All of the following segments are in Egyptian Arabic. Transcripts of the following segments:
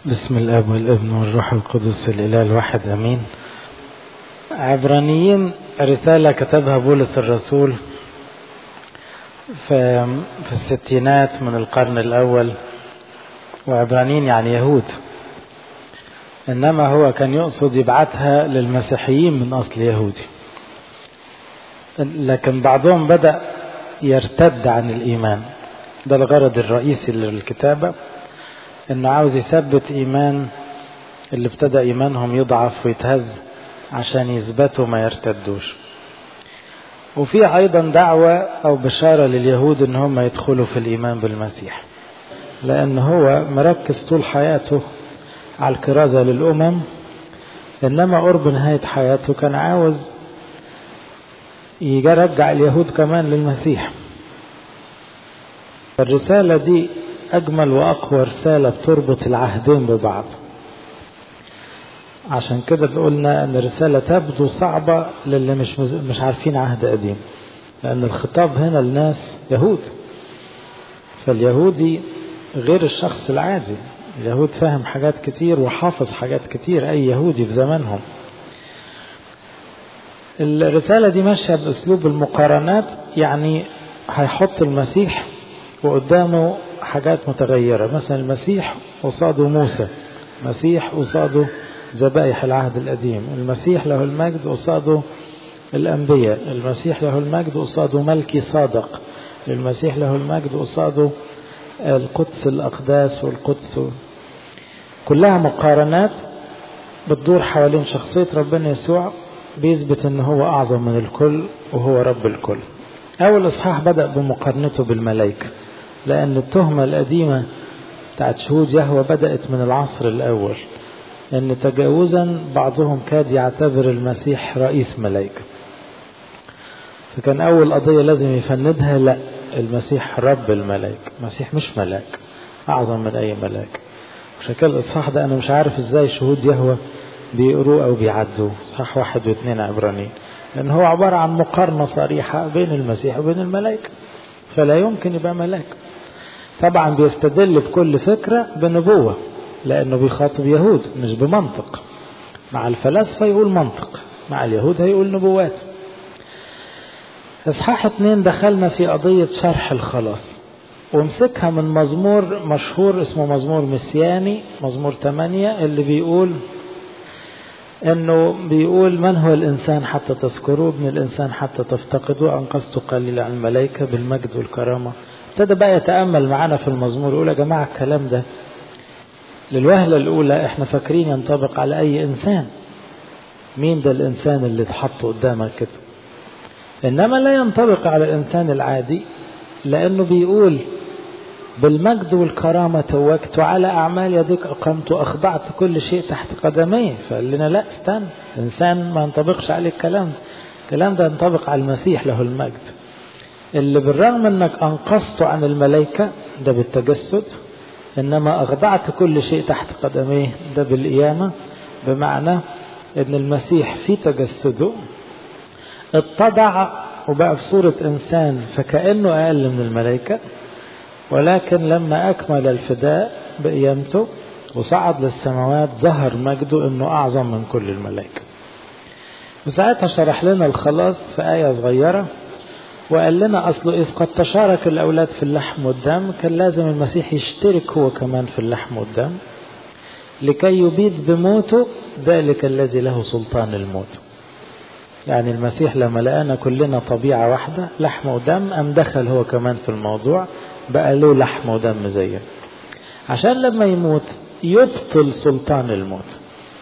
بسم الاب والابن والروح القدس الاله الواحد امين عبرانيين رساله كتبها بولس الرسول في في الستينات من القرن الاول وعبرانيين يعني يهود انما هو كان يقصد يبعتها للمسيحيين من اصل يهودي لكن بعضهم بدا يرتد عن الايمان ده الغرض الرئيسي للكتابه انه عاوز يثبت ايمان اللي ابتدى ايمانهم يضعف ويتهز عشان يثبتوا ما يرتدوش وفي ايضا دعوة او بشارة لليهود ان هم يدخلوا في الايمان بالمسيح لان هو مركز طول حياته على الكرازة للامم انما قرب نهاية حياته كان عاوز يرجع اليهود كمان للمسيح الرسالة دي أجمل وأقوى رسالة بتربط العهدين ببعض عشان كده قلنا أن الرسالة تبدو صعبة للي مش مش عارفين عهد قديم لأن الخطاب هنا لناس يهود فاليهودي غير الشخص العادي اليهود فاهم حاجات كتير وحافظ حاجات كتير أي يهودي في زمانهم الرسالة دي ماشية بأسلوب المقارنات يعني هيحط المسيح وقدامه حاجات متغيرة مثلا المسيح قصاده موسى مسيح قصاده ذبائح العهد القديم المسيح له المجد قصاده الأنبياء المسيح له المجد قصاده ملكي صادق المسيح له المجد قصاده القدس الأقداس والقدس كلها مقارنات بتدور حوالين شخصية ربنا يسوع بيثبت ان هو أعظم من الكل وهو رب الكل أول إصحاح بدأ بمقارنته بالملائكة لأن التهمة القديمة بتاعت شهود يهوى بدأت من العصر الأول أن تجاوزا بعضهم كاد يعتبر المسيح رئيس ملائكة فكان أول قضية لازم يفندها لا المسيح رب الملائكة المسيح مش ملاك أعظم من أي ملاك عشان كده الإصحاح ده أنا مش عارف إزاي شهود يهوى بيقروه أو بيعدوه إصحاح واحد واثنين عبرانيين لأن هو عبارة عن مقارنة صريحة بين المسيح وبين الملائكة فلا يمكن يبقى ملاك طبعا بيستدل بكل فكرة بنبوة لأنه بيخاطب يهود مش بمنطق مع الفلاسفة يقول منطق مع اليهود هيقول نبوات إصحاح اتنين دخلنا في قضية شرح الخلاص ومسكها من مزمور مشهور اسمه مزمور مسياني مزمور 8 اللي بيقول انه بيقول من هو الانسان حتى تذكروه ابن الانسان حتى تفتقدوه انقذت قليلا عن الملائكه بالمجد والكرامه ابتدى بقى يتامل معانا في المزمور يقول يا جماعه الكلام ده للوهله الاولى احنا فاكرين ينطبق على اي انسان مين ده الانسان اللي اتحط قدامك كده انما لا ينطبق على الانسان العادي لانه بيقول بالمجد والكرامة توجت وعلى أعمال يديك أقمت وأخضعت كل شيء تحت قدميه فقال لنا لا استنى إنسان ما ينطبقش عليه الكلام الكلام ده ينطبق على المسيح له المجد اللي بالرغم انك انقذته عن الملائكة ده بالتجسد انما اخضعت كل شيء تحت قدميه ده بالقيامة بمعنى ان المسيح في تجسده اتضع وبقى في صورة انسان فكأنه اقل من الملائكة ولكن لما أكمل الفداء بقيامته وصعد للسماوات ظهر مجده أنه أعظم من كل الملائكة وساعتها شرح لنا الخلاص في آية صغيرة وقال لنا أصله إذ قد تشارك الأولاد في اللحم والدم كان لازم المسيح يشترك هو كمان في اللحم والدم لكي يبيد بموته ذلك الذي له سلطان الموت يعني المسيح لما لقانا كلنا طبيعة واحدة لحم ودم أم دخل هو كمان في الموضوع بقى له لحم ودم زيه عشان لما يموت يبطل سلطان الموت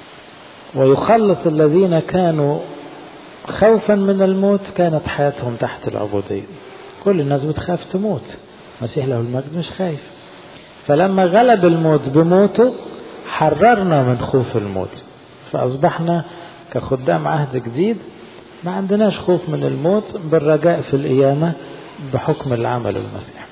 ويخلص الذين كانوا خوفا من الموت كانت حياتهم تحت العبودية كل الناس بتخاف تموت المسيح له المجد مش خايف فلما غلب الموت بموته حررنا من خوف الموت فأصبحنا كخدام عهد جديد ما عندناش خوف من الموت بالرجاء في القيامة بحكم العمل المسيح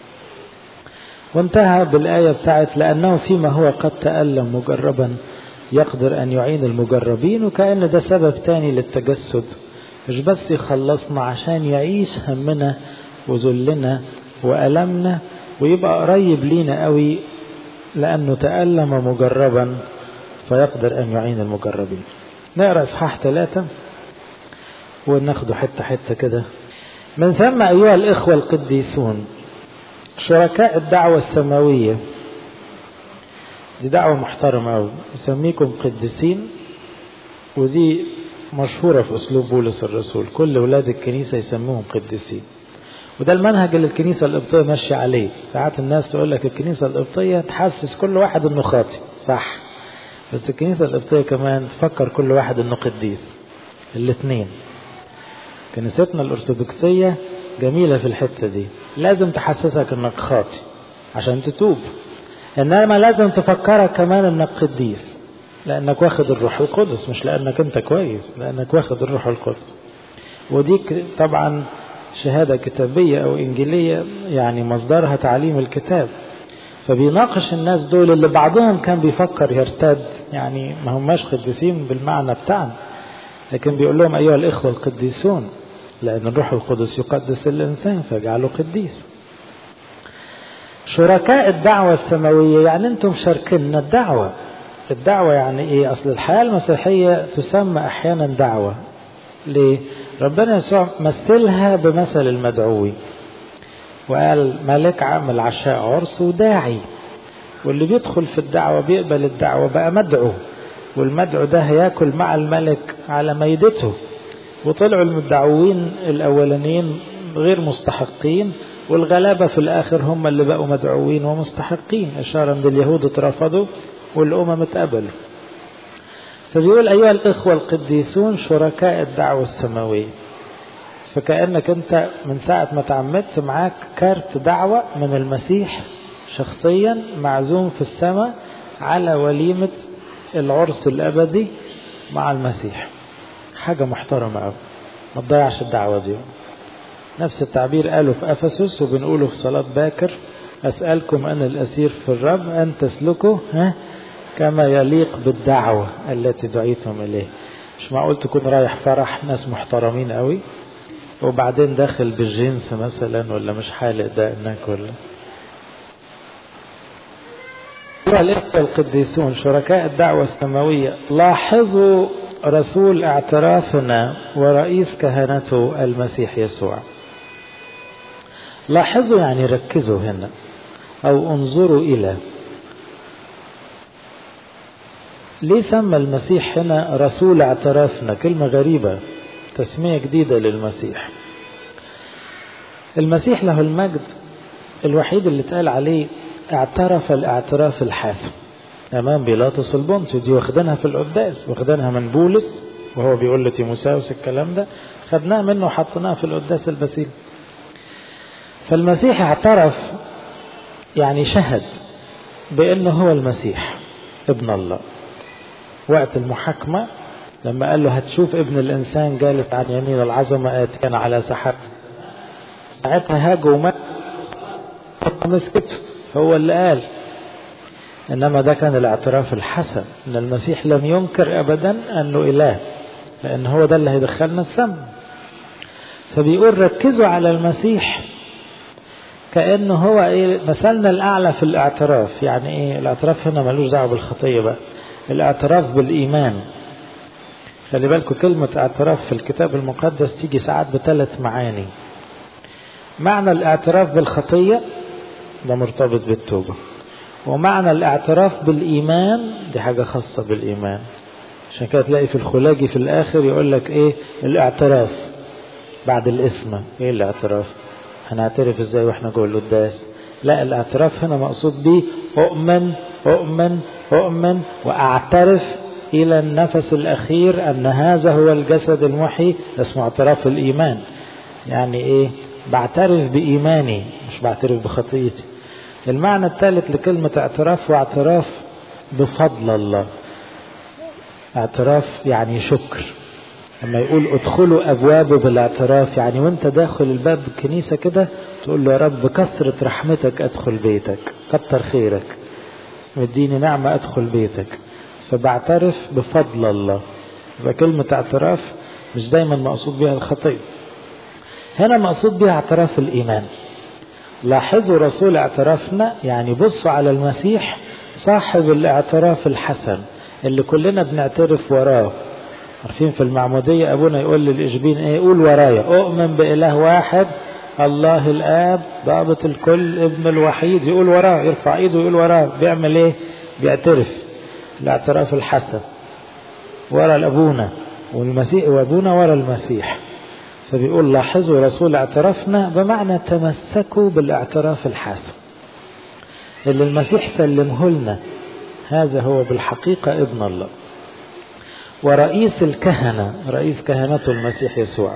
وانتهى بالآية بتاعت لأنه فيما هو قد تألم مجربا يقدر أن يعين المجربين وكأن ده سبب تاني للتجسد مش بس يخلصنا عشان يعيش همنا وذلنا وألمنا ويبقى قريب لينا قوي لأنه تألم مجربا فيقدر أن يعين المجربين نقرأ إصحاح ثلاثة وناخده حتة حتة كده من ثم أيها الإخوة القديسون شركاء الدعوة السماوية دي دعوة محترمة أوي يسميكم قديسين ودي مشهورة في أسلوب بولس الرسول كل أولاد الكنيسة يسموهم قديسين وده المنهج اللي الكنيسة القبطية ماشية عليه ساعات الناس تقول لك الكنيسة القبطية تحسس كل واحد انه خاطي صح بس الكنيسة القبطية كمان تفكر كل واحد انه قديس الاثنين كنيستنا الأرثوذكسية جميلة في الحتة دي لازم تحسسك انك خاطي عشان تتوب انما لازم تفكرك كمان انك قديس لانك واخد الروح القدس مش لانك انت كويس لانك واخد الروح القدس ودي طبعا شهادة كتابية أو إنجيلية يعني مصدرها تعليم الكتاب فبيناقش الناس دول اللي بعضهم كان بيفكر يرتد يعني ما هماش قديسين بالمعنى بتاعنا لكن بيقول لهم أيها الإخوة القديسون لأن الروح القدس يقدس الإنسان فيجعله قديس شركاء الدعوة السماوية يعني أنتم شاركنا الدعوة الدعوة يعني إيه أصل الحياة المسيحية تسمى أحيانا دعوة ليه ربنا يسوع مثلها بمثل المدعوين وقال ملك عامل عشاء عرس وداعي واللي بيدخل في الدعوة بيقبل الدعوة بقى مدعو والمدعو ده هياكل مع الملك على ميدته وطلعوا المدعوين الأولانيين غير مستحقين والغلابة في الآخر هم اللي بقوا مدعوين ومستحقين إشارة أن اليهود اترفضوا والأمم اتقبلوا فبيقول أيها الإخوة القديسون شركاء الدعوة السماوية فكأنك أنت من ساعة ما تعمدت معاك كارت دعوة من المسيح شخصيا معزوم في السماء على وليمة العرس الأبدي مع المسيح حاجة محترمة أوي ما تضيعش الدعوة دي نفس التعبير قاله في أفسس وبنقوله في صلاة باكر أسألكم أن الأسير في الرب أن تسلكوا ها كما يليق بالدعوة التي دعيتم إليه مش معقول تكون رايح فرح ناس محترمين قوي وبعدين داخل بالجنس مثلا ولا مش حالق دقنك ولا الإخوة القديسون شركاء الدعوة السماوية لاحظوا رسول اعترافنا ورئيس كهنته المسيح يسوع لاحظوا يعني ركزوا هنا أو انظروا إلى ليه سمى المسيح هنا رسول اعترافنا كلمة غريبة تسمية جديدة للمسيح المسيح له المجد الوحيد اللي اتقال عليه اعترف الاعتراف الحاسم امام بيلاطس البنطي ودي واخدينها في القداس واخدينها من بولس وهو بيقول لتيموساوس الكلام ده خدناها منه وحطيناها في القداس البسيط فالمسيح اعترف يعني شهد بانه هو المسيح ابن الله وقت المحاكمة لما قال له هتشوف ابن الإنسان جالس عن يمين العظمة آتيا على سحاب ساعتها هاجوا ومات مسكته هو اللي قال إنما ده كان الاعتراف الحسن إن المسيح لم ينكر أبدا أنه إله لأن هو ده اللي هيدخلنا السم فبيقول ركزوا على المسيح كأنه هو إيه مثلنا الأعلى في الاعتراف يعني إيه الاعتراف هنا ملوش دعوة بالخطية بقى الاعتراف بالإيمان خلي بالكم كلمة اعتراف في الكتاب المقدس تيجي ساعات بثلاث معاني معنى الاعتراف بالخطية ده مرتبط بالتوبة ومعنى الاعتراف بالإيمان دي حاجة خاصة بالإيمان عشان كده تلاقي في الخلاجي في الآخر يقول لك إيه الاعتراف بعد الاسم إيه الاعتراف هنعترف إزاي وإحنا جوه القداس لا الاعتراف هنا مقصود بيه أؤمن أؤمن أؤمن وأعترف إلى النفس الأخير أن هذا هو الجسد المحي اسمه اعتراف الإيمان يعني إيه بعترف بإيماني مش بعترف بخطيتي المعنى الثالث لكلمة اعتراف واعتراف بفضل الله اعتراف يعني شكر لما يقول ادخلوا أبوابه بالاعتراف يعني وانت داخل الباب الكنيسة كده تقول له يا رب كثرة رحمتك أدخل بيتك كتر خيرك مديني نعمة أدخل بيتك فبعترف بفضل الله يبقى كلمة اعتراف مش دايما مقصود بها الخطية هنا مقصود بها اعتراف الإيمان لاحظوا رسول اعترافنا يعني بصوا على المسيح صاحب الاعتراف الحسن اللي كلنا بنعترف وراه عارفين في المعمودية أبونا يقول للإشبين إيه قول ورايا أؤمن بإله واحد الله الآب ضابط الكل ابن الوحيد يقول وراه يرفع إيده ويقول وراه بيعمل إيه بيعترف الاعتراف الحسن ورا الأبونا والمسيح وأبونا ورا المسيح فبيقول لاحظوا رسول اعترافنا بمعنى تمسكوا بالاعتراف الحسن اللي المسيح سلمه لنا هذا هو بالحقيقة ابن الله ورئيس الكهنة رئيس كهنة المسيح يسوع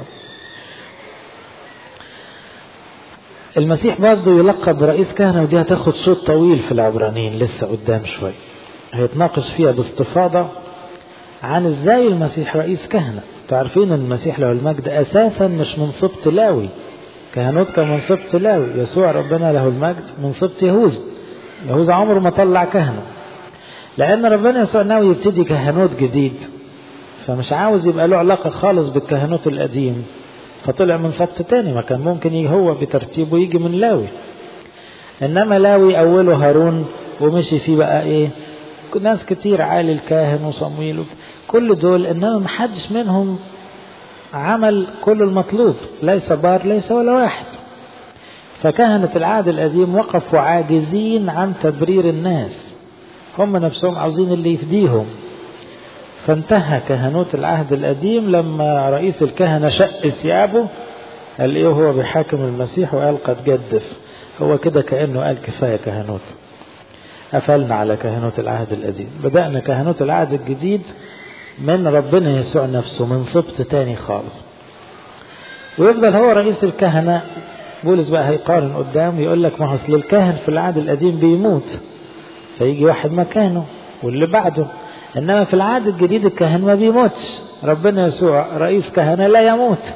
المسيح برضه يلقب رئيس كهنة ودي هتاخد شوط طويل في العبرانيين لسه قدام شوي هيتناقش فيها باستفاضة عن ازاي المسيح رئيس كهنة تعرفين ان المسيح له المجد اساسا مش من سبط لاوي كهنوت كان من سبط لاوي يسوع ربنا له المجد من سبط يهوذا يهوذا عمره ما طلع كهنة لان ربنا يسوع ناوي يبتدي كهنوت جديد فمش عاوز يبقى له علاقة خالص بالكهنوت القديم فطلع من سبط تاني ما كان ممكن يجي هو بترتيبه يجي من لاوي انما لاوي اوله هارون ومشي فيه بقى ايه ناس كتير عالي الكاهن وصمويل كل دول انما محدش منهم عمل كل المطلوب ليس بار ليس ولا واحد فكهنة العهد القديم وقفوا عاجزين عن تبرير الناس هم نفسهم عاوزين اللي يفديهم فانتهى كهنوت العهد القديم لما رئيس الكهنة شق ثيابه قال ايه هو بيحاكم المسيح وقال قد جدف هو كده كأنه قال كفاية كهنوت قفلنا على كهنوت العهد القديم بدأنا كهنوت العهد الجديد من ربنا يسوع نفسه من سبط تاني خالص ويفضل هو رئيس الكهنة بولس بقى هيقارن قدام يقول لك ما اصل الكاهن في العهد القديم بيموت فيجي واحد مكانه واللي بعده انما في العهد الجديد الكاهن ما بيموتش ربنا يسوع رئيس كهنة لا يموت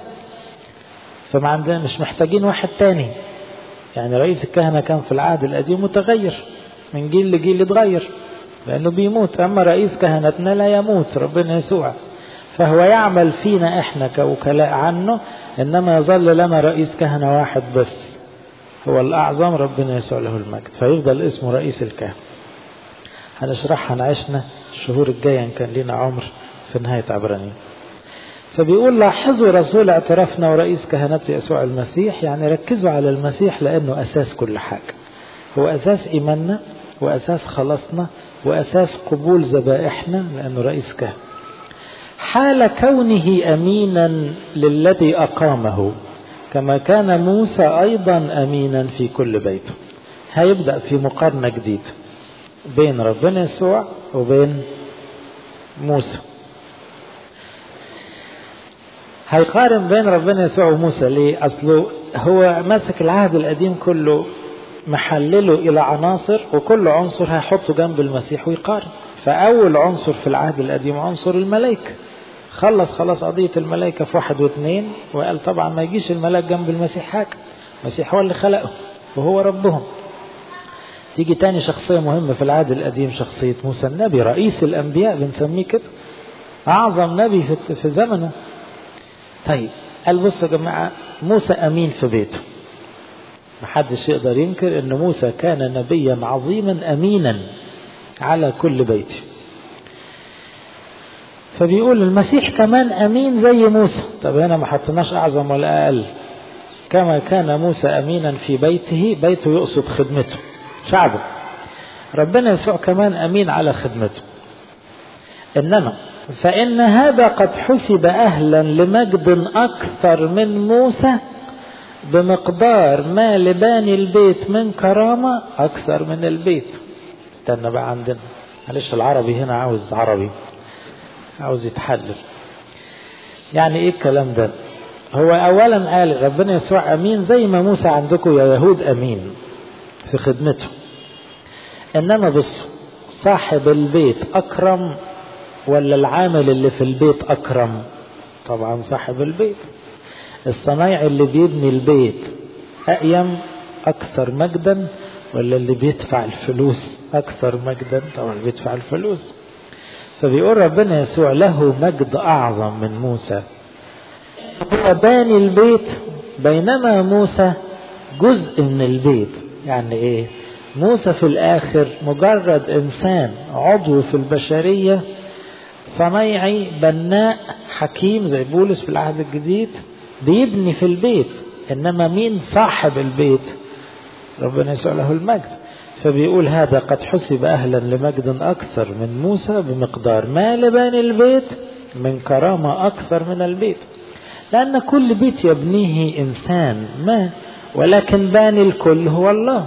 فما عندنا مش محتاجين واحد تاني يعني رئيس الكهنة كان في العهد القديم متغير من جيل لجيل يتغير لأنه بيموت أما رئيس كهنتنا لا يموت ربنا يسوع فهو يعمل فينا إحنا كوكلاء عنه إنما يظل لنا رئيس كهنة واحد بس هو الأعظم ربنا يسوع له المجد فيفضل اسمه رئيس الكهنة هنشرحها نعيشنا الشهور الجاية إن كان لنا عمر في نهاية عبرانيين فبيقول لاحظوا رسول اعترافنا ورئيس كهنة يسوع المسيح يعني ركزوا على المسيح لأنه أساس كل حاجة هو أساس إيماننا وأساس خلاصنا وأساس قبول ذبائحنا لأنه رئيس كهنة حال كونه أمينا للذي أقامه كما كان موسى أيضا أمينا في كل بيته هيبدأ في مقارنة جديدة بين ربنا يسوع وبين موسى هيقارن بين ربنا يسوع وموسى ليه أصله هو ماسك العهد القديم كله محلله إلى عناصر وكل عنصر هيحطه جنب المسيح ويقارن فأول عنصر في العهد القديم عنصر الملائكة خلص خلاص قضية الملائكة في واحد واثنين وقال طبعا ما يجيش الملاك جنب المسيح حاجة المسيح هو اللي خلقه وهو ربهم تيجي تاني شخصية مهمة في العهد القديم شخصية موسى النبي رئيس الأنبياء بنسميه كده أعظم نبي في, في زمنه طيب قال بصوا يا جماعة موسى أمين في بيته محدش يقدر ينكر ان موسى كان نبيا عظيما امينا على كل بيته فبيقول المسيح كمان امين زي موسى طب هنا ما حطيناش اعظم ولا اقل كما كان موسى امينا في بيته بيته يقصد خدمته شعبه ربنا يسوع كمان امين على خدمته انما فان هذا قد حسب اهلا لمجد اكثر من موسى بمقدار ما لباني البيت من كرامة أكثر من البيت استنى بقى عندنا معلش العربي هنا عاوز عربي عاوز يتحلل يعني ايه الكلام ده هو اولا قال ربنا يسوع امين زي ما موسى عندكم يا يهود امين في خدمته انما بصوا صاحب البيت اكرم ولا العامل اللي في البيت اكرم طبعا صاحب البيت الصنايعي اللي بيبني البيت أقيم أكثر مجدا ولا اللي بيدفع الفلوس أكثر مجدا طبعا اللي بيدفع الفلوس فبيقول ربنا يسوع له مجد أعظم من موسى هو باني البيت بينما موسى جزء من البيت يعني إيه موسى في الآخر مجرد إنسان عضو في البشرية صنيعي بناء حكيم زي بولس في العهد الجديد بيبني في البيت إنما مين صاحب البيت ربنا يسوع له المجد فبيقول هذا قد حسب أهلا لمجد أكثر من موسى بمقدار ما لباني البيت من كرامة أكثر من البيت لأن كل بيت يبنيه إنسان ما ولكن باني الكل هو الله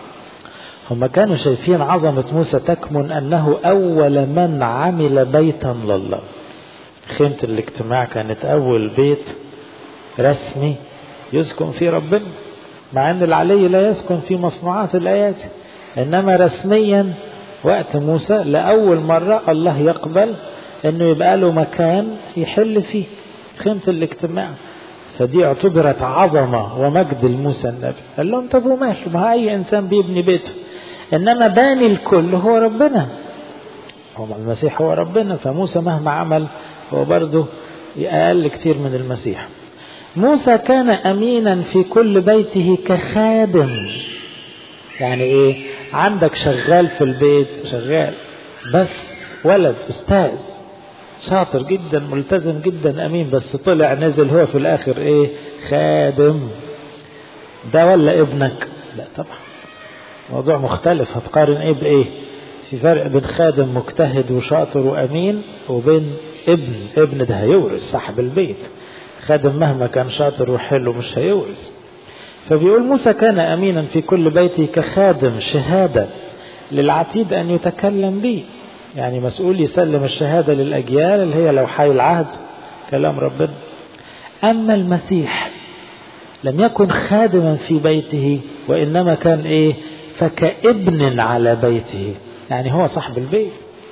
هم كانوا شايفين عظمة موسى تكمن أنه أول من عمل بيتا لله خيمة الاجتماع كانت أول بيت رسمي يسكن فيه ربنا مع أن العلي لا يسكن في مصنوعات الآيات إنما رسميا وقت موسى لأول مرة الله يقبل أنه يبقى له مكان يحل فيه خيمة الاجتماع فدي اعتبرت عظمة ومجد لموسى النبي قال لهم طب وماله ما أي إنسان بيبني بيته إنما باني الكل هو ربنا هو المسيح هو ربنا فموسى مهما عمل هو برضه أقل كتير من المسيح موسى كان أمينا في كل بيته كخادم يعني إيه عندك شغال في البيت شغال بس ولد استاذ شاطر جدا ملتزم جدا امين بس طلع نزل هو في الاخر ايه خادم ده ولا ابنك لا طبعا موضوع مختلف هتقارن ايه بايه في فرق بين خادم مجتهد وشاطر وامين وبين ابن ابن ده هيورث صاحب البيت خادم مهما كان شاطر وحلو مش هيورث فبيقول موسى كان امينا في كل بيته كخادم شهاده للعتيد ان يتكلم به يعني مسؤول يسلم الشهادة للأجيال اللي هي لو حي العهد كلام ربنا أما المسيح لم يكن خادما في بيته وإنما كان إيه فكابن على بيته يعني هو صاحب البيت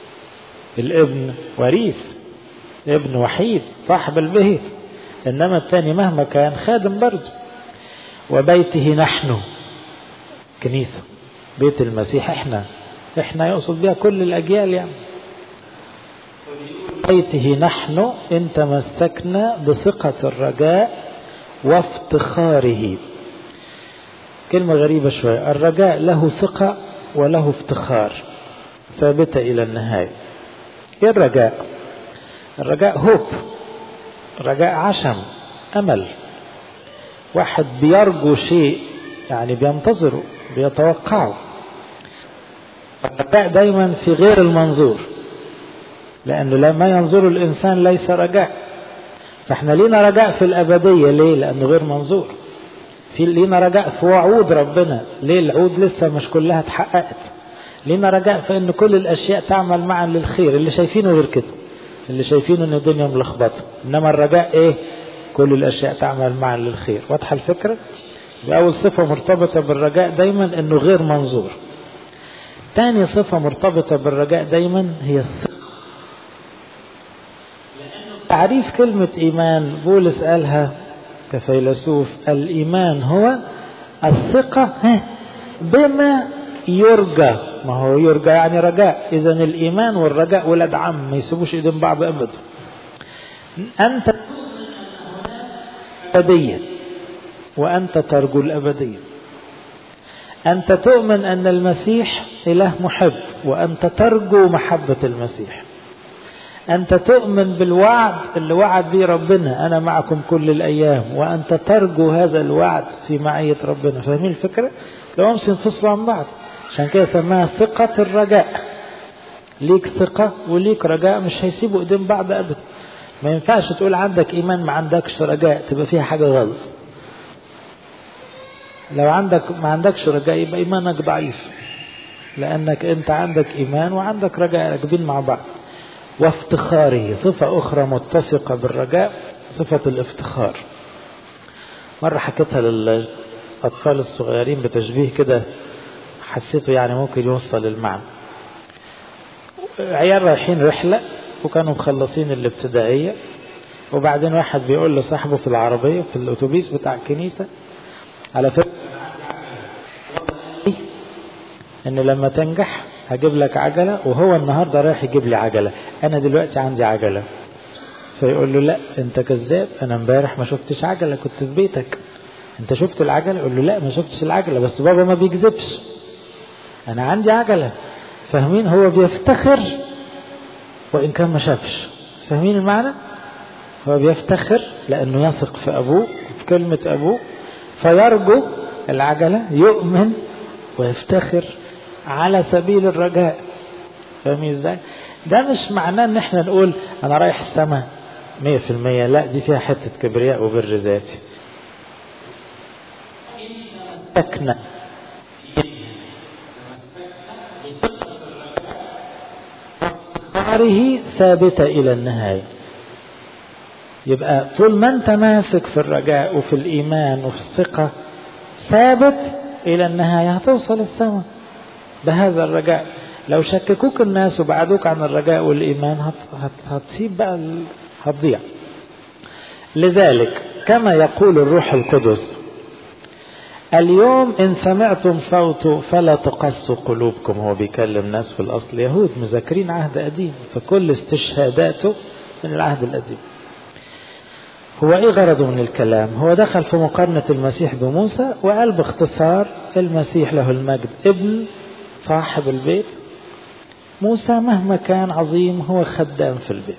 الابن وريث ابن وحيد صاحب البيت إنما الثاني مهما كان خادم برضه وبيته نحن كنيسة بيت المسيح احنا احنا يقصد بها كل الاجيال يعني بيته نحن ان تمسكنا بثقة الرجاء وافتخاره كلمة غريبة شوية الرجاء له ثقة وله افتخار ثابتة إلى النهاية إيه الرجاء الرجاء هوب رجاء عشم أمل واحد بيرجو شيء يعني بينتظره بيتوقعه الرجاء دايما في غير المنظور لأنه لما ينظر الإنسان ليس رجاء فاحنا لينا رجاء في الأبدية ليه لأنه غير منظور في لينا رجاء في وعود ربنا ليه العود لسه مش كلها اتحققت لينا رجاء في ان كل الاشياء تعمل معا للخير اللي شايفينه غير كده اللي شايفينه ان الدنيا ملخبطه انما الرجاء ايه كل الاشياء تعمل معا للخير واضحه الفكره بأول صفة مرتبطة بالرجاء دايما انه غير منظور تاني صفة مرتبطة بالرجاء دايما هي الثقة تعريف كلمة إيمان بولس قالها كفيلسوف الإيمان هو الثقة بما يرجى ما هو يرجى يعني رجاء إذا الإيمان والرجاء ولاد عم ما يسيبوش إيدين بعض أبدا أنت أبدية وأنت ترجو الأبدية أنت تؤمن أن المسيح إله محب وأنت ترجو محبة المسيح أنت تؤمن بالوعد اللي وعد به ربنا أنا معكم كل الأيام وأنت ترجو هذا الوعد في معية ربنا فاهمين الفكرة؟ لو مش ينفصلوا عن بعض عشان كده سماها ثقة الرجاء ليك ثقة وليك رجاء مش هيسيبوا ايدين بعض أبدا ما ينفعش تقول عندك إيمان ما عندكش رجاء تبقى فيها حاجة غلط لو عندك ما عندكش رجاء يبقى إيمانك ضعيف لأنك أنت عندك إيمان وعندك رجاء راكبين مع بعض وافتخاره صفة أخرى متسقة بالرجاء صفة الافتخار مرة حكيتها للأطفال الصغيرين بتشبيه كده حسيته يعني ممكن يوصل المعنى عيال رايحين رحلة وكانوا مخلصين الابتدائية وبعدين واحد بيقول لصاحبه في العربية في الأتوبيس بتاع الكنيسة على فكرة ان لما تنجح هجيب لك عجلة وهو النهاردة رايح يجيب لي عجلة انا دلوقتي عندي عجلة فيقول له لا انت كذاب انا امبارح ما شفتش عجلة كنت في بيتك انت شفت العجلة يقول له لا ما شفتش العجلة بس بابا ما بيكذبش أنا عندي عجلة فاهمين هو بيفتخر وإن كان ما شافش فاهمين المعنى هو بيفتخر لأنه يثق في أبوه في كلمة أبوه فيرجو العجلة يؤمن ويفتخر على سبيل الرجاء فاهمين ازاي ده مش معناه ان احنا نقول انا رايح السماء مية في المية لا دي فيها حتة كبرياء وبر ذاتي تكنا افتخاره ثابتة إلى النهاية يبقى طول ما أنت ماسك في الرجاء وفي الإيمان وفي الثقة ثابت إلى النهاية هتوصل السماء بهذا الرجاء لو شككوك الناس وبعدوك عن الرجاء والإيمان هت هت هتسيب بقى هتضيع لذلك كما يقول الروح القدس اليوم إن سمعتم صوته فلا تقسوا قلوبكم هو بيكلم ناس في الأصل يهود مذاكرين عهد قديم فكل استشهاداته من العهد القديم هو ايه غرضه من الكلام هو دخل في مقارنة المسيح بموسى وقال باختصار المسيح له المجد ابن صاحب البيت موسى مهما كان عظيم هو خدام في البيت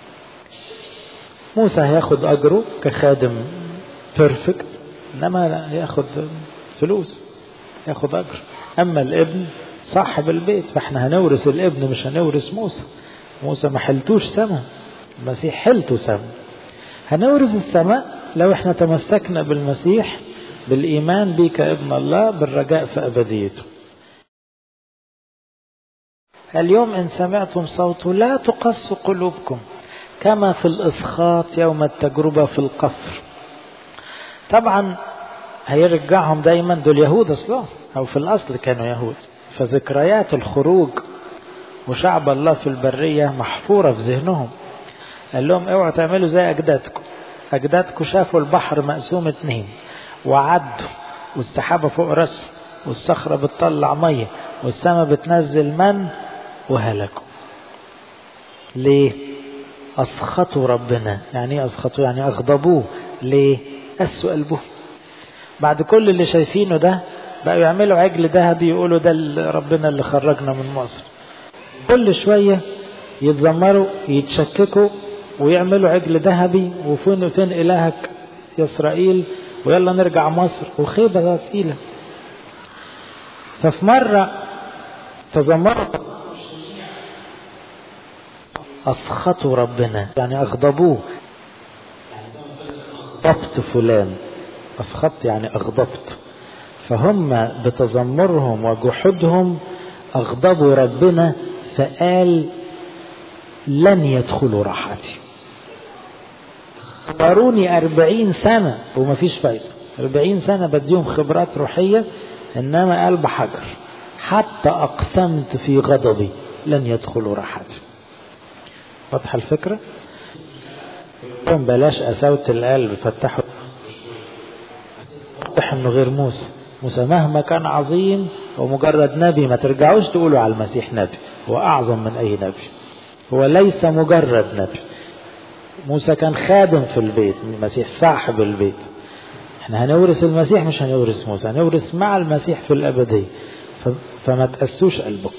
موسى هياخد أجره كخادم بيرفكت إنما ياخد فلوس ياخد أجر أما الابن صاحب البيت فاحنا هنورث الابن مش هنورث موسى موسى ما حلتوش سما المسيح حلته سما هنورث السماء لو احنا تمسكنا بالمسيح بالإيمان بيه كابن الله بالرجاء في أبديته اليوم إن سمعتم صوته لا تقسوا قلوبكم كما في الإسخاط يوم التجربة في القفر طبعا هيرجعهم دايما دول يهود أصلا أو في الأصل كانوا يهود فذكريات الخروج وشعب الله في البرية محفورة في ذهنهم قال لهم اوعوا تعملوا زي أجدادكم أجدادكم شافوا البحر مقسوم اتنين وعدوا والسحابة فوق راسهم والصخرة بتطلع مية والسماء بتنزل من وهلكوا ليه أسخطوا ربنا يعني ايه أسخطوا يعني أغضبوه ليه قسوا قلبه بعد كل اللي شايفينه ده بقوا يعملوا عجل ذهبي يقولوا ده ربنا اللي خرجنا من مصر كل شوية يتذمروا يتشككوا ويعملوا عجل ذهبي وفين فين إلهك يا إسرائيل ويلا نرجع مصر وخيبة ثقيلة ففي مرة تذمروا أسخطوا ربنا يعني أغضبوه أغضبت فلان أسخطت يعني أغضبت فهم بتذمرهم وجحودهم أغضبوا ربنا فقال لن يدخلوا راحتي خبروني أربعين سنة ومفيش فايدة أربعين سنة بديهم خبرات روحية إنما قلب حجر حتى أقسمت في غضبي لن يدخلوا راحتي واضحة الفكرة بلاش قساوة القلب فتحوا واضح انه غير موسى موسى مهما كان عظيم ومجرد نبي ما ترجعوش تقولوا على المسيح نبي هو أعظم من أي نبي هو ليس مجرد نبي موسى كان خادم في البيت المسيح صاحب البيت احنا هنورث المسيح مش هنورث موسى هنورث مع المسيح في الأبدية فما تأسوش قلبكم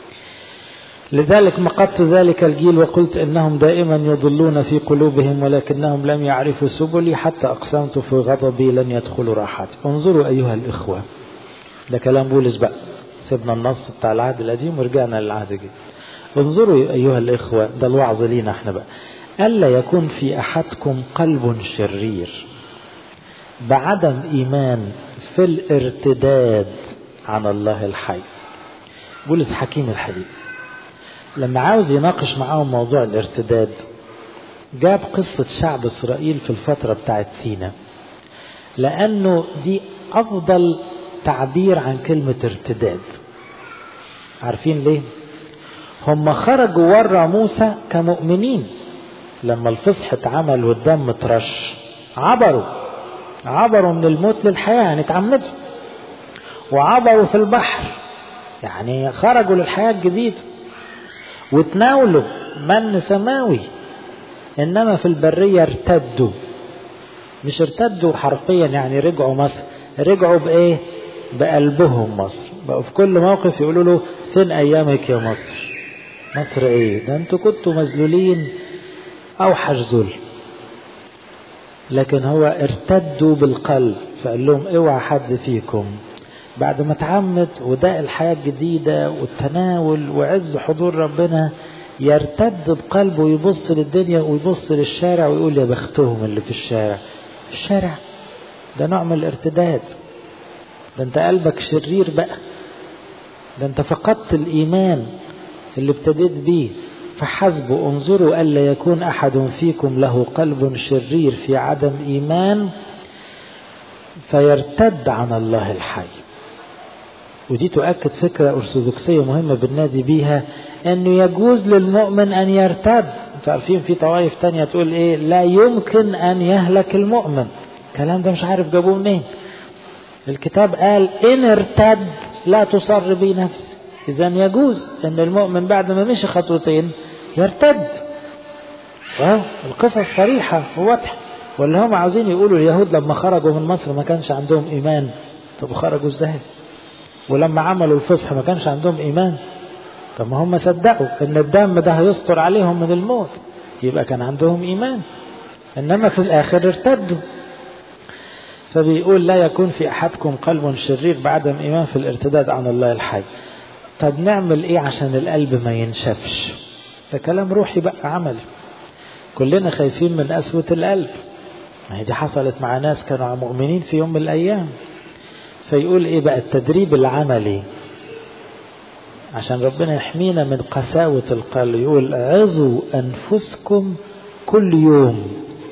لذلك مقدت ذلك الجيل وقلت إنهم دائما يضلون في قلوبهم ولكنهم لم يعرفوا سبلي حتى أقسمت في غضبي لن يدخلوا راحتي انظروا أيها الإخوة ده كلام بولس بقى سيبنا النص بتاع العهد القديم ورجعنا للعهد الجديد انظروا أيها الإخوة ده الوعظ لينا احنا بقى ألا يكون في أحدكم قلب شرير بعدم إيمان في الارتداد عن الله الحي بولس حكيم الحديث لما عاوز يناقش معاهم موضوع الارتداد جاب قصة شعب إسرائيل في الفترة بتاعت سينا لأنه دي أفضل تعبير عن كلمة ارتداد عارفين ليه هم خرجوا ورا موسى كمؤمنين لما الفصح اتعمل والدم اترش عبروا عبروا من الموت للحياة يعني اتعمدوا وعبروا في البحر يعني خرجوا للحياة الجديدة وتناولوا من سماوي انما في البرية ارتدوا مش ارتدوا حرفيا يعني رجعوا مصر رجعوا بايه بقلبهم مصر بقوا في كل موقف يقولوا له فين ايامك يا مصر مصر ايه ده انتوا كنتوا مذلولين اوحش ذل لكن هو ارتدوا بالقلب فقال لهم اوعى حد فيكم بعد ما اتعمد وده الحياة الجديدة والتناول وعز حضور ربنا يرتد بقلبه ويبص للدنيا ويبص للشارع ويقول يا بختهم اللي في الشارع الشارع ده نوع من الارتداد ده انت قلبك شرير بقى ده انت فقدت الايمان اللي ابتديت بيه فحسبوا انظروا الا يكون احد فيكم له قلب شرير في عدم ايمان فيرتد عن الله الحي ودي تؤكد فكرة أرثوذكسية مهمة بالنادي بيها أنه يجوز للمؤمن أن يرتد انتوا عارفين في طوائف تانية تقول إيه لا يمكن أن يهلك المؤمن الكلام ده مش عارف جابوه منين الكتاب قال إن ارتد لا تصر بي نفسي إذا يجوز أن المؤمن بعد ما مشي خطوتين يرتد اه القصص صريحة وواضحة ولا هم عاوزين يقولوا اليهود لما خرجوا من مصر ما كانش عندهم إيمان طب خرجوا ازاي ولما عملوا الفصح ما كانش عندهم إيمان طب ما هم صدقوا ان الدم ده هيستر عليهم من الموت يبقى كان عندهم إيمان إنما في الآخر ارتدوا فبيقول لا يكون في أحدكم قلب شرير بعدم إيمان في الارتداد عن الله الحي طب نعمل إيه عشان القلب ما ينشفش ده كلام روحي بقى عملي كلنا خايفين من قسوة القلب ما هي دي حصلت مع ناس كانوا مؤمنين في يوم من الأيام فيقول إيه بقى التدريب العملي عشان ربنا يحمينا من قساوة القلب يقول عظوا أنفسكم كل يوم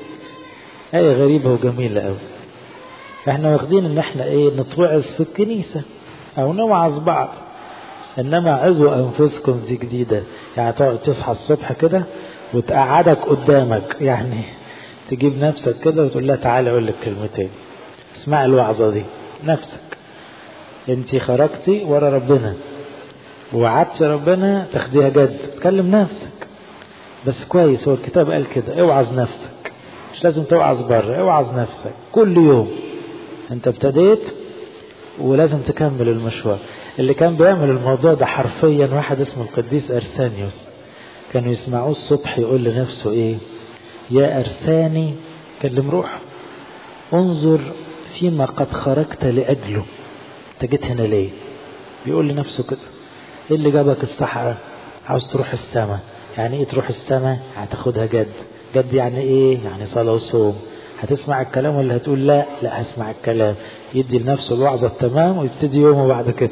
آية غريبة وجميلة أوي احنا واخدين ان احنا ايه نتوعظ في الكنيسة او نوعظ بعض انما عظوا انفسكم دي جديدة يعني تقعد تصحى الصبح كده وتقعدك قدامك يعني تجيب نفسك كده وتقول لها تعالى اقول لك كلمتين اسمع الوعظة دي نفسك انت خرجتي ورا ربنا ووعدت ربنا تاخديها جد تكلم نفسك بس كويس هو الكتاب قال كده اوعظ نفسك مش لازم توعظ بره اوعظ نفسك كل يوم انت ابتديت ولازم تكمل المشوار اللي كان بيعمل الموضوع ده حرفيا واحد اسمه القديس ارسانيوس كانوا يسمعوه الصبح يقول لنفسه ايه يا ارساني كلم روح انظر فيما قد خرجت لاجله انت جيت هنا ليه بيقول لنفسه كده ايه اللي جابك الصحراء عاوز تروح السماء يعني ايه تروح السماء هتاخدها جد جد يعني ايه يعني صلاه وصوم هتسمع الكلام ولا هتقول لا لا هسمع الكلام يدي لنفسه الوعظة التمام ويبتدي يومه بعد كده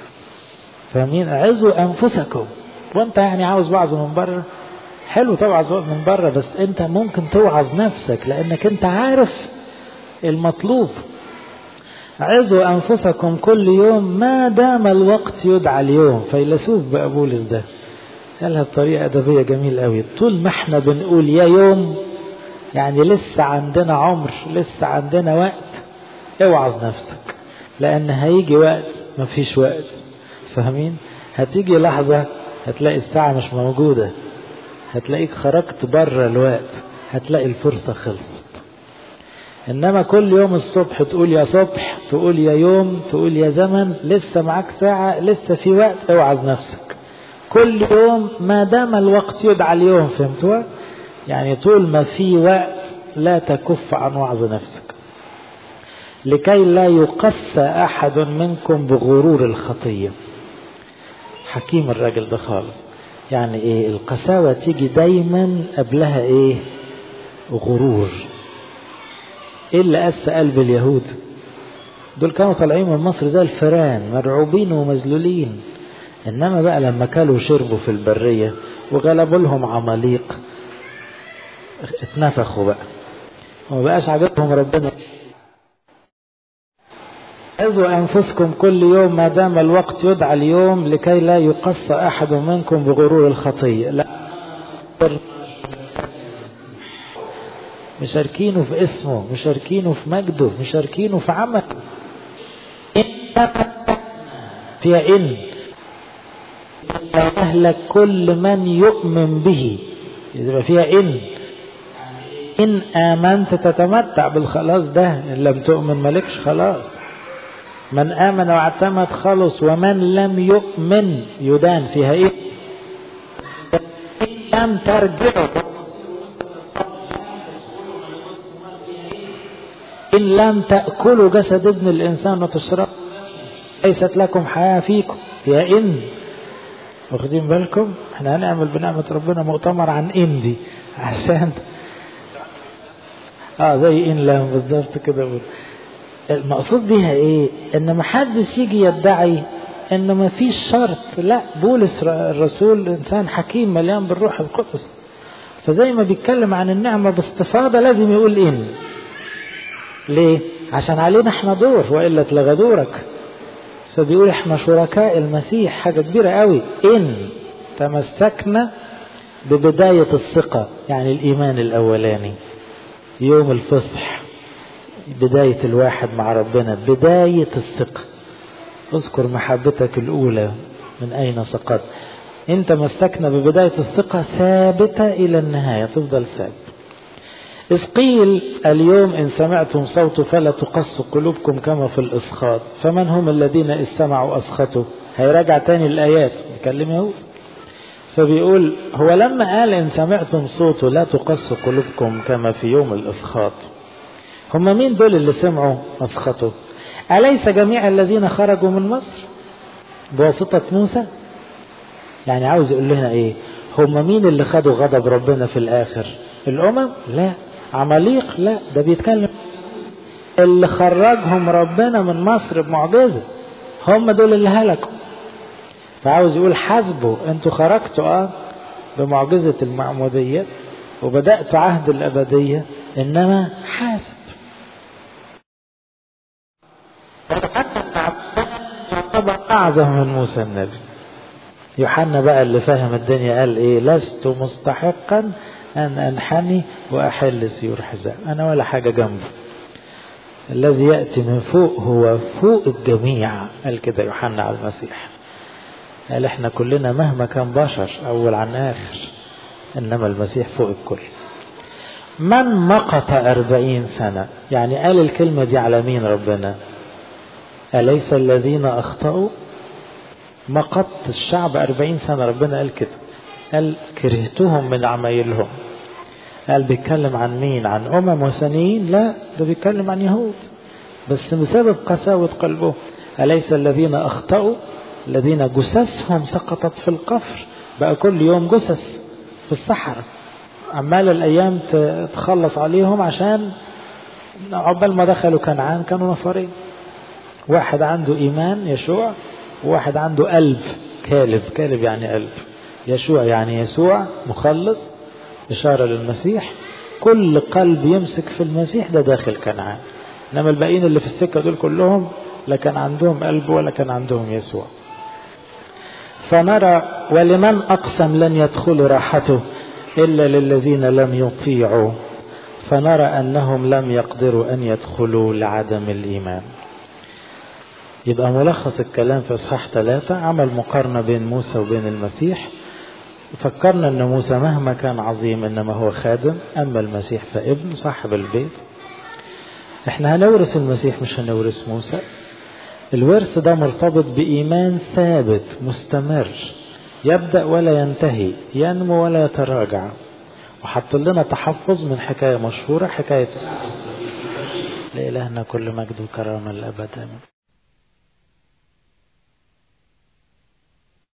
فاهمين عظوا أنفسكم وانت يعني عاوز وعظ من بره حلو توعظ من بره بس انت ممكن توعظ نفسك لانك انت عارف المطلوب عظوا أنفسكم كل يوم ما دام الوقت يدعى اليوم فيلسوف بقى بولس ده قالها بطريقة أدبية جميل قوي طول ما احنا بنقول يا يوم يعني لسه عندنا عمر لسه عندنا وقت اوعظ نفسك لان هيجي وقت مفيش وقت فاهمين هتيجي لحظة هتلاقي الساعة مش موجودة هتلاقيك خرجت بره الوقت هتلاقي الفرصة خلصت انما كل يوم الصبح تقول يا صبح تقول يا يوم تقول يا زمن لسه معاك ساعة لسه في وقت اوعظ نفسك كل يوم ما دام الوقت يدعى اليوم فهمتوا يعني طول ما في وقت لا تكف عن وعظ نفسك لكي لا يقسى أحد منكم بغرور الخطية حكيم الراجل ده خالص يعني ايه القساوة تيجي دايما قبلها ايه غرور ايه اللي قسى قلب اليهود دول كانوا طالعين من مصر زي الفئران مرعوبين ومذلولين انما بقى لما كلوا وشربوا في البرية وغلبوا لهم عماليق اتنفخوا بقى وما بقاش عاجبهم ربنا عزوا أنفسكم كل يوم ما دام الوقت يدعى اليوم لكي لا يقص أحد منكم بغرور الخطية لا مشاركينه في اسمه مشاركينه في مجده مشاركينه في عمله فيها إن يهلك كل من يؤمن به يبقى فيها إن إن آمنت تتمتع بالخلاص ده إن لم تؤمن مالكش خلاص من آمن واعتمد خلص ومن لم يؤمن يدان فيها إيه إن لم ترجعوا إن لم تأكلوا جسد ابن الإنسان وتشربوا ليست لكم حياة فيكم يا إن واخدين بالكم احنا هنعمل بنعمة ربنا مؤتمر عن إن دي عشان اه زي إن لم بالظبط كده المقصود بيها ايه ان محدش يجي يدعي ان ما فيش شرط لا بولس الرسول انسان حكيم مليان بالروح القدس فزي ما بيتكلم عن النعمة باستفاضة لازم يقول ان ليه عشان علينا احنا دور وإلا اتلغى دورك فبيقول احنا شركاء المسيح حاجة كبيرة قوي ان تمسكنا ببداية الثقة يعني الإيمان الأولاني يوم الفصح بداية الواحد مع ربنا بداية الثقة اذكر محبتك الأولى من أين سقط انت مسكنا ببداية الثقة ثابتة إلى النهاية تفضل ثابت إذ قيل اليوم إن سمعتم صوته فلا تقص قلوبكم كما في الإسخاط فمن هم الذين إذ سمعوا أسخطوا هيراجع تاني الآيات بيكلم يهود فبيقول هو لما قال إن سمعتم صوته لا تقص قلوبكم كما في يوم الإسخاط هم مين دول اللي سمعوا أسخطوا أليس جميع الذين خرجوا من مصر بواسطة موسى يعني عاوز يقول لنا ايه هم مين اللي خدوا غضب ربنا في الاخر الامم لا عماليق لا ده بيتكلم اللي خرجهم ربنا من مصر بمعجزة هم دول اللي هلكوا فعاوز يقول حاسبوا انتوا خرجتوا اه بمعجزة المعمودية وبدأتوا عهد الأبدية إنما حاسب حتى يعتبر أعظم من موسى النبي يوحنا بقى اللي فاهم الدنيا قال ايه لست مستحقا ان انحني واحل سيور حزام انا ولا حاجة جنبه الذي يأتي من فوق هو فوق الجميع قال كده يوحنا على المسيح قال احنا كلنا مهما كان بشر اول عن اخر انما المسيح فوق الكل من مقت أربعين سنة يعني قال الكلمة دي على مين ربنا أليس الذين أخطأوا مقت الشعب أربعين سنة ربنا قال كده قال كرهتهم من عمايلهم قال بيتكلم عن مين عن أمم وثنيين لا ده بيتكلم عن يهود بس بسبب قساوة قلبه أليس الذين أخطأوا الذين جثثهم سقطت في القفر بقى كل يوم جثث في الصحراء عمال الأيام تخلص عليهم عشان عقبال ما دخلوا كنعان كانوا نفرين واحد عنده إيمان يشوع وواحد عنده قلب كالب كالب يعني قلب يشوع يعني يسوع مخلص إشارة للمسيح كل قلب يمسك في المسيح ده داخل كنعان إنما الباقيين اللي في السكة دول كلهم لا كان عندهم قلب ولا كان عندهم يسوع فنرى ولمن أقسم لن يدخلوا راحته إلا للذين لم يطيعوا فنرى أنهم لم يقدروا أن يدخلوا لعدم الإيمان يبقى ملخص الكلام في اصحاح ثلاثة عمل مقارنة بين موسى وبين المسيح فكرنا ان موسى مهما كان عظيم انما هو خادم اما المسيح فابن صاحب البيت احنا هنورث المسيح مش هنورث موسى الورث ده مرتبط بإيمان ثابت مستمر يبدأ ولا ينتهي ينمو ولا يتراجع وحط لنا تحفظ من حكاية مشهورة حكاية لإلهنا كل مجد وكرامة الأبد آمين